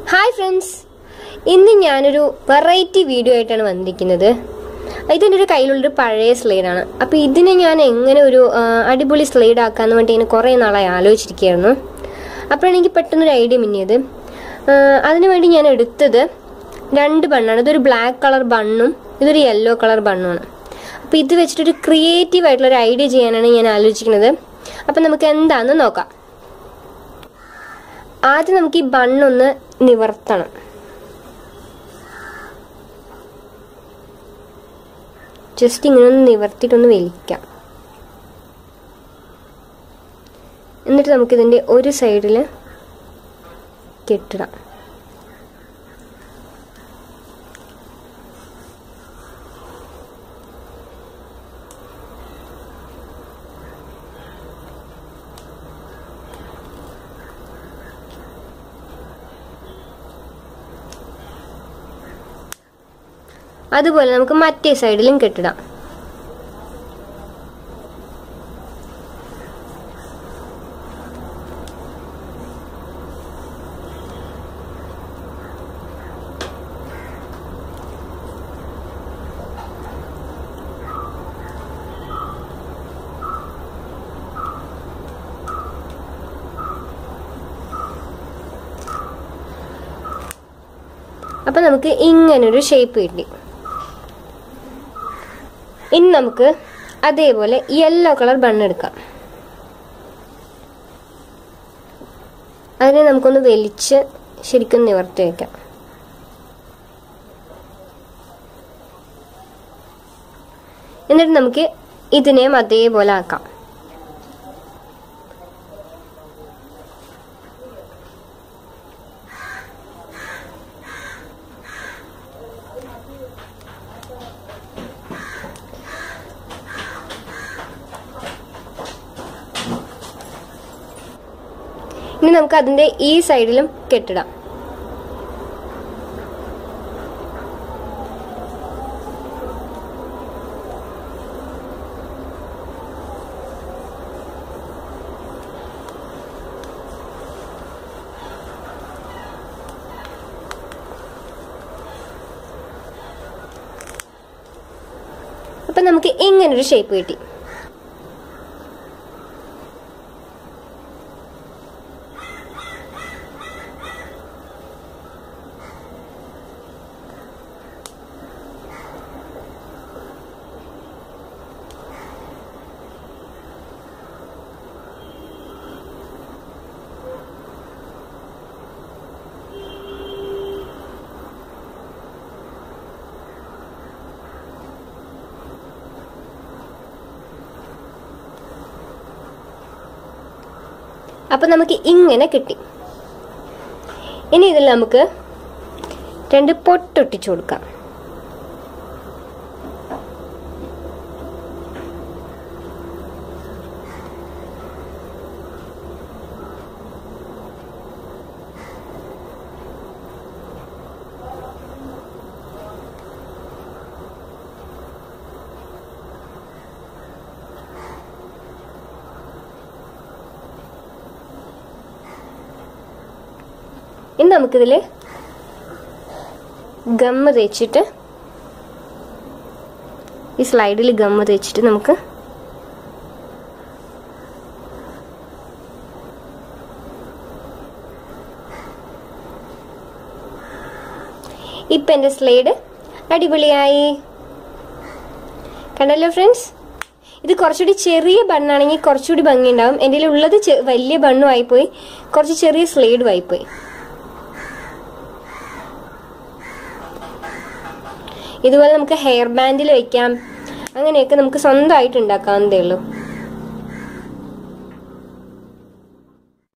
hi friends ഇന്ന് ഞാനൊരു variety video ആയിട്ടാണ് വന്നിരിക്കുന്നത് ഇതെൻ്റെ ഒരു കയ്യിലുള്ളൊരു പഴയ സ്ലൈഡാണ് അപ്പോൾ ഇതിനെ ഞാൻ എങ്ങനെ ഒരു ആ, അടിപൊളി സ്ലൈഡ് ആക്കാന്ന് വേണ്ടി ഇങ്ങനെ കുറേ നാളായി ആലോചിച്ചിരിക്കുകയായിരുന്നു അപ്പോഴാണ് എനിക്ക് പെട്ടെന്നൊരു ഐഡിയ മിന്നിയത് ആ, അതിനു വേണ്ടി ഞാൻ എടുത്തത് രണ്ട് ബണ്ണാണ് ഇതൊരു ബ്ലാക്ക് കളർ ബണ്ണും ഇതൊരു യെല്ലോ കളർ ബണ്ണുമാണ് അപ്പോൾ ഇത് വെച്ചിട്ടൊരു ക്രിയേറ്റീവ് ആയിട്ടുള്ള ഒരു ഐഡിയ ചെയ്യാനാണ് ഞാൻ ആലോചിക്കുന്നത് അപ്പം നമുക്ക് എന്താണെന്ന് നോക്കാം ആദ്യം നമുക്ക് ഈ ബണ്ണൊന്ന് നിവർത്തണം ജസ്റ്റ് ഇങ്ങനെ ഒന്ന് നിവർത്തിയിട്ടൊന്ന് വലിക്കാം എന്നിട്ട് നമുക്കിതിൻ്റെ ഒരു സൈഡിൽ കെട്ടിടാം അതുപോലെ നമുക്ക് മറ്റേ സൈഡിലും കെട്ടിടാം അപ്പം നമുക്ക് ഇങ്ങനൊരു ഷേപ്പ് കിട്ടി ഇനി നമുക്ക് അതേപോലെ യെല്ലോ കളർ ബണ്ണെടുക്കാം അതിനെ നമുക്കൊന്ന് വലിച്ച് ശരിക്കും നിവർത്തി വയ്ക്കാം എന്നിട്ട് നമുക്ക് ഇതിനെയും അതേപോലെ ആക്കാം ഇനി നമുക്ക് അതിന്റെ ഈ സൈഡിലും കെട്ടിടാം അപ്പൊ നമുക്ക് ഇങ്ങനൊരു ഷേപ്പ് കിട്ടി അപ്പൊ നമുക്ക് ഇങ്ങനെ കിട്ടി ഇനി ഇതിൽ നമുക്ക് രണ്ട് പൊട്ടൊട്ടിച്ചു കൊടുക്കാം ഇനി നമുക്കിതിൽ ഗമ്മ് തേച്ചിട്ട് ഈ സ്ലൈഡിൽ ഗമ്മ് തേച്ചിട്ട് നമുക്ക് ഇപ്പം എൻ്റെ സ്ലൈഡ് അടിപൊളിയായി കണ്ടല്ലോ ഫ്രണ്ട്സ് ഇത് കുറച്ചുകൂടി ചെറിയ ബണ്ണാണെങ്കിൽ കുറച്ചുകൂടി ഭംഗിയുണ്ടാവും എൻ്റെ ഉള്ളത് ചെ- വലിയ ബണ്ണും ആയിപ്പോയി കുറച്ച് ചെറിയ സ്ലൈഡും ആയിപ്പോയി ഇതുപോലെ നമുക്ക് ഹെയർ ബാൻഡിൽ വെക്കാം അങ്ങനെയൊക്കെ നമുക്ക് സ്വന്തമായിട്ട് ഉണ്ടാക്കാവുന്നതേ ഉള്ളൂ